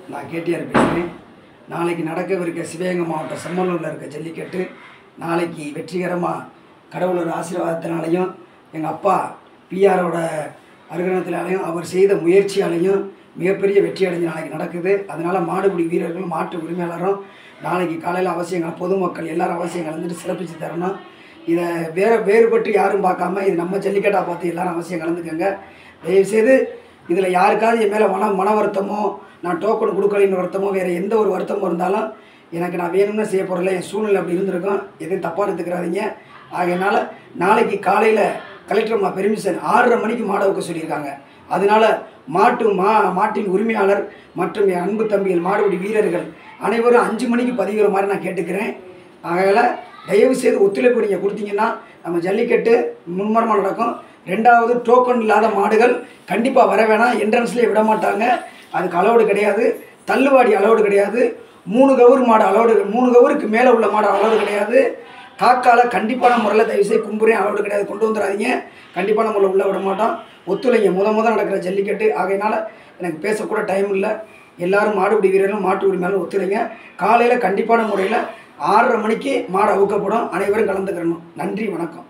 நான் கேடிஆர் பேசுகிறேன் நாளைக்கு நடக்கவிருக்க சிவகங்கை மாவட்டம் செம்மலூரில் இருக்க ஜல்லிக்கட்டு நாளைக்கு வெற்றிகரமாக கடவுளோட ஆசீர்வாதத்தினாலையும் எங்கள் அப்பா பிஆரோட அருகணத்தினாலையும் அவர் செய்த முயற்சியாலையும் மிகப்பெரிய வெற்றி அடைஞ்சு நாளைக்கு நடக்குது அதனால் மாடுபிடி வீரர்களும் மாட்டு உரிமையாளரும் நாளைக்கு காலையில் அவசியங்கள் பொதுமக்கள் எல்லாரும் அவசியம் கலந்துட்டு சிறப்பித்து தரணும் இதை வேற வேறுபட்டு யாரும் பார்க்காம இது நம்ம ஜல்லிக்கட்டாக பார்த்து எல்லாரும் அவசியம் கலந்துக்கங்க தயவுசெய்து இதில் யாருக்காவது என் மேலே மன மன வருத்தமோ நான் டோக்கன் கொடுக்கலைன்னு வருத்தமோ வேறு எந்த ஒரு வருத்தமும் இருந்தாலும் எனக்கு நான் வேணும்னு செய்ய போகிறல என் சூழ்நிலை அப்படி இருந்திருக்கும் எதுவும் தப்பாக எடுத்துக்கிறாதீங்க ஆகையினால நாளைக்கு காலையில் கலெக்டர் மா பெர்மிஷன் ஆறரை மணிக்கு மாட வைக்க சொல்லியிருக்காங்க அதனால மாட்டு மா மாட்டின் உரிமையாளர் மற்றும் என் அன்பு தம்பிகள் மாடுபிடி வீரர்கள் அனைவரும் அஞ்சு மணிக்கு பதிவுற மாதிரி நான் கேட்டுக்கிறேன் ஆகையால் தயவு செய்து ஒத்துழைப்பு நீங்கள் கொடுத்தீங்கன்னா நம்ம ஜல்லிக்கட்டு மும்மரமாக நடக்கும் ரெண்டாவது டோக்கன் இல்லாத மாடுகள் கண்டிப்பாக வர வேணாம் என்ட்ரன்ஸ்லேயே விட மாட்டாங்க அதுக்கு அலோடு கிடையாது தள்ளுவாடி அலோடு கிடையாது மூணு கவுர் மாடு அலோடு மூணு கவுருக்கு மேலே உள்ள மாடு அலோடு கிடையாது காக்கால கண்டிப்பான முறையில் தயவுசெய்து கும்புறையும் அலோடு கிடையாது கொண்டு வந்துடாதீங்க கண்டிப்பான முறையில் உள்ள விட மாட்டோம் ஒத்துழைங்க முத முத நடக்கிற ஜல்லிக்கட்டு ஆகையினால எனக்கு பேசக்கூட டைம் இல்லை எல்லாரும் மாடுபிடி வீரர்களும் மாட்டு உரிமையாலும் ஒத்துழைங்க காலையில் கண்டிப்பான முறையில் ஆறரை மணிக்கு மாடு அவுக்கப்படும் அனைவரும் கலந்துக்கிறணும் நன்றி வணக்கம்